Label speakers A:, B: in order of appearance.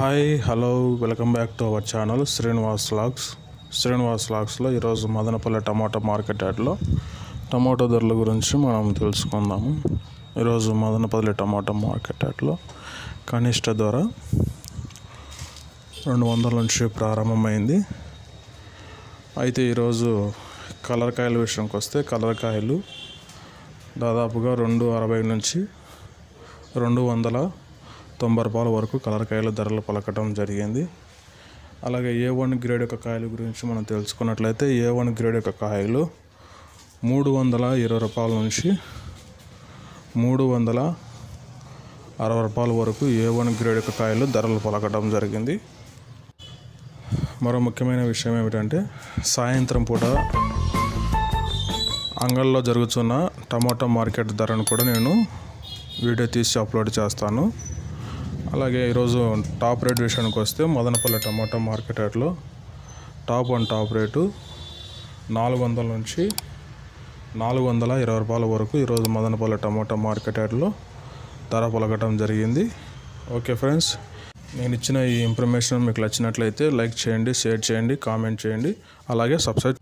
A: hi hello welcome back to our channel Srinivas logs Srinivas లాగ్స్లో ఈరోజు Madanapalli tomato market యార్డ్లో tomato ధరల గురించి మనం తెలుసుకుందాము ఈరోజు మదనపల్లి టమాటా మార్కెట్ యార్డ్లో కనిష్ట ధర రెండు వందల నుంచి ప్రారంభమైంది అయితే ఈరోజు కలర్ కాయల విషయంకి వస్తే కలర్ కాయలు దాదాపుగా రెండు అరవై నుంచి రెండు వందల తొంభై రూపాయల వరకు కలర్ కాయల ధరలు పలకటం జరిగింది అలాగే ఏ వన్ గ్రేడ్ యొక్క కాయల గురించి మనం తెలుసుకున్నట్లయితే ఏ వన్ గ్రేడ్ యొక్క కాయలు మూడు వందల ఇరవై రూపాయల నుంచి మూడు వందల అరవై రూపాయల వరకు ఏ వన్ గ్రేడ్ యొక్క కాయలు ధరలు పలకటం జరిగింది మరో ముఖ్యమైన విషయం ఏమిటంటే సాయంత్రం పూట అంగల్లో జరుగుతున్న టమాటా మార్కెట్ ధరను కూడా నేను వీడియో తీసి అప్లోడ్ చేస్తాను అలాగే ఈరోజు టాప్ రేట్ విషయానికి వస్తే మదనపల్లి టమాటా మార్కెట్ రేట్లో టాప్ వన్ టాప్ రేటు నాలుగు వందల నుంచి నాలుగు వందల ఇరవై రూపాయల వరకు ఈరోజు మదనపల్లి టమాటా మార్కెట్ రేట్లో ధర పలకటం జరిగింది ఓకే ఫ్రెండ్స్ నేను ఇచ్చిన ఈ ఇన్ఫర్మేషన్ మీకు నచ్చినట్లయితే లైక్ చేయండి షేర్ చేయండి కామెంట్ చేయండి అలాగే సబ్స్క్రైబ్